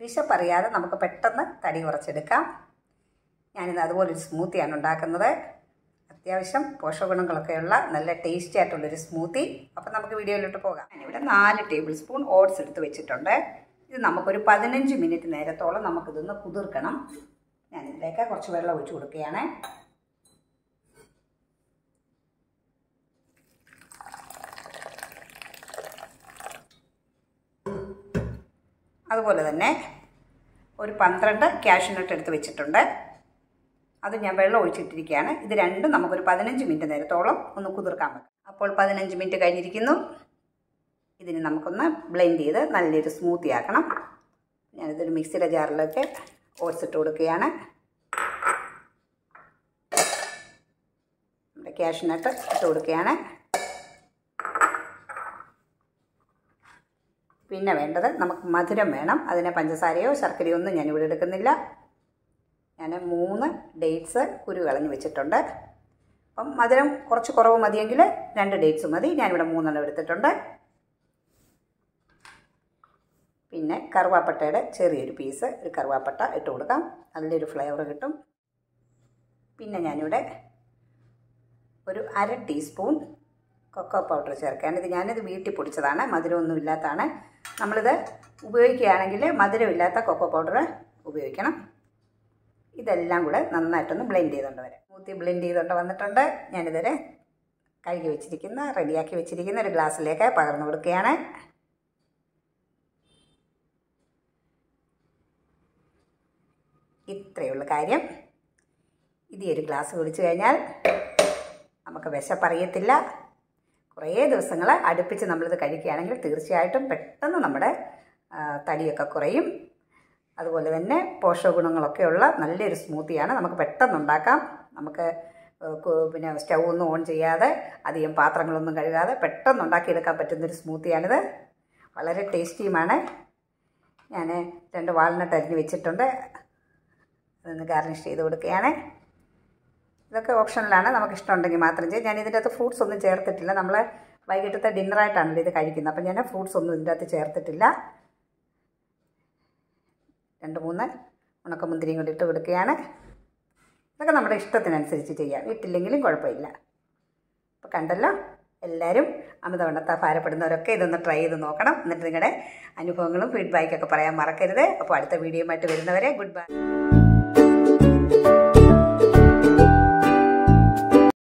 വിശപ്പറിയാതെ നമുക്ക് പെട്ടെന്ന് തടി കുറച്ചെടുക്കാം ഞാനിത് അതുപോലൊരു സ്മൂത്തിയാണ് ഉണ്ടാക്കുന്നത് അത്യാവശ്യം പോഷകഗുണങ്ങളൊക്കെയുള്ള നല്ല ടേസ്റ്റി ആയിട്ടുള്ളൊരു സ്മൂത്തി അപ്പം നമുക്ക് വീഡിയോയിലോട്ട് പോകാം ഞാനിവിടെ നാല് ടേബിൾ സ്പൂൺ ഓട്സ് എടുത്ത് വെച്ചിട്ടുണ്ട് ഇത് നമുക്കൊരു പതിനഞ്ച് മിനിറ്റ് നേരത്തോളം നമുക്കിതൊന്ന് കുതിർക്കണം ഞാനിതിലേക്ക് കുറച്ച് വെള്ളം ഒഴിച്ച് കൊടുക്കുകയാണ് അതുപോലെ തന്നെ ഒരു പന്ത്രണ്ട് ക്യാഷ്നട്ട് എടുത്ത് വെച്ചിട്ടുണ്ട് അത് ഞാൻ വെള്ളം ഒഴിച്ചിട്ടിരിക്കുകയാണ് ഇത് രണ്ടും നമുക്കൊരു പതിനഞ്ച് മിനിറ്റ് നേരത്തോളം ഒന്ന് കുതിർക്കാൻ വെക്കാം അപ്പോൾ പതിനഞ്ച് മിനിറ്റ് കഴിഞ്ഞിരിക്കുന്നു ഇതിന് നമുക്കൊന്ന് ബ്ലെൻഡ് ചെയ്ത് നല്ലൊരു സ്മൂത്തി ആക്കണം ഞാനിതൊരു മിക്സിയുടെ ജാറിലേക്ക് ഓട്സ് ഇട്ട് കൊടുക്കുകയാണ് നമ്മുടെ ക്യാഷ്നട്ട് ഇട്ട് കൊടുക്കുകയാണ് പിന്നെ വേണ്ടത് നമുക്ക് മധുരം വേണം അതിന് പഞ്ചസാരയോ ശർക്കരയോ ഒന്നും ഞാനിവിടെ എടുക്കുന്നില്ല ഞാൻ മൂന്ന് ഡേറ്റ്സ് കുരു കളഞ്ഞ് വെച്ചിട്ടുണ്ട് അപ്പം മധുരം കുറച്ച് കുറവ് മതിയെങ്കിൽ രണ്ട് ഡേറ്റ്സ് മതി ഞാനിവിടെ മൂന്നെണ്ണം എടുത്തിട്ടുണ്ട് പിന്നെ കറുവാപ്പട്ടയുടെ ചെറിയൊരു പീസ് ഒരു കറുവാപ്പട്ട ഇട്ട് കൊടുക്കാം നല്ലൊരു ഫ്ലേവർ കിട്ടും പിന്നെ ഞാനിവിടെ ഒരു അര ടീസ്പൂൺ കൊക്കോ പൗഡർ ചേർക്കുകയാണ് ഇത് ഞാനിത് വീട്ടിൽ പൊടിച്ചതാണ് മധുരമൊന്നും ഇല്ലാത്തതാണ് നമ്മളിത് ഉപയോഗിക്കുകയാണെങ്കിൽ മധുരമില്ലാത്ത കൊക്കോ പൗഡർ ഉപയോഗിക്കണം ഇതെല്ലാം കൂടെ നന്നായിട്ടൊന്ന് ബ്ലെൻഡ് ചെയ്തുകൊണ്ട് വരാം മൂത്തി ബ്ലെൻഡ് ചെയ്തുകൊണ്ട് വന്നിട്ടുണ്ട് ഞാനിതുവരെ കഴുകി വെച്ചിരിക്കുന്ന റെഡിയാക്കി വെച്ചിരിക്കുന്ന ഒരു ഗ്ലാസ്സിലേക്ക് പകർന്നു കൊടുക്കുകയാണ് ഇത്രയുള്ള കാര്യം ഇത് ഈ ഒരു ഗ്ലാസ് കുടിച്ചു കഴിഞ്ഞാൽ നമുക്ക് വിശപ്പറിയത്തില്ല കുറേ ദിവസങ്ങൾ അടുപ്പിച്ച് നമ്മളിത് കഴിക്കുകയാണെങ്കിൽ തീർച്ചയായിട്ടും പെട്ടെന്ന് നമ്മുടെ തടിയൊക്കെ കുറയും അതുപോലെ തന്നെ പോഷകഗുണങ്ങളൊക്കെയുള്ള നല്ലൊരു സ്മൂത്തിയാണ് നമുക്ക് പെട്ടെന്ന് ഉണ്ടാക്കാം നമുക്ക് പിന്നെ സ്റ്റൗ ഒന്നും ഓൺ ചെയ്യാതെ അധികം പാത്രങ്ങളൊന്നും കഴുകാതെ പെട്ടെന്ന് ഉണ്ടാക്കിയെടുക്കാൻ പറ്റുന്നൊരു സ്മൂത്തിയാണിത് വളരെ ടേസ്റ്റിയുമാണ് ഞാൻ രണ്ട് വാൾനട്ട് അരിഞ്ഞ് വെച്ചിട്ടുണ്ട് അതൊന്ന് ഗാർണിഷ് ചെയ്ത് കൊടുക്കുകയാണ് ഇതൊക്കെ ഓപ്ഷനിലാണ് നമുക്ക് ഇഷ്ടമുണ്ടെങ്കിൽ മാത്രം ചെയ്യും ഞാൻ ഇതിൻ്റെ അകത്ത് ഫ്രൂട്ട്സ് ഒന്നും ചേർത്തിട്ടില്ല നമ്മൾ വൈകിട്ടത്തെ ഡിന്നറായിട്ടാണല്ലോ ഇത് കഴിക്കുന്നത് അപ്പം ഞാൻ ഫ്രൂട്ട്സ് ഒന്നും ഇതിൻ്റെ അകത്ത് ചേർത്തിട്ടില്ല രണ്ട് മൂന്ന് ഉണക്കമുന്തിരിയും കൂടി ഇട്ട് കൊടുക്കുകയാണ് ഇതൊക്കെ നമ്മുടെ ഇഷ്ടത്തിനനുസരിച്ച് ചെയ്യാം ഇട്ടില്ലെങ്കിലും കുഴപ്പമില്ല അപ്പോൾ കണ്ടല്ലോ എല്ലാവരും അമിതവണ്ണത്ത ഭാരപ്പെടുന്നവരൊക്കെ ഇതൊന്ന് ട്രൈ ചെയ്ത് നോക്കണം എന്നിട്ട് നിങ്ങളുടെ അനുഭവങ്ങളും ഫീഡ്ബാക്കൊക്കെ പറയാൻ മറക്കരുത് അപ്പോൾ അടുത്ത വീഡിയോയുമായിട്ട് വരുന്നവരെ ഗുഡ് ബൈ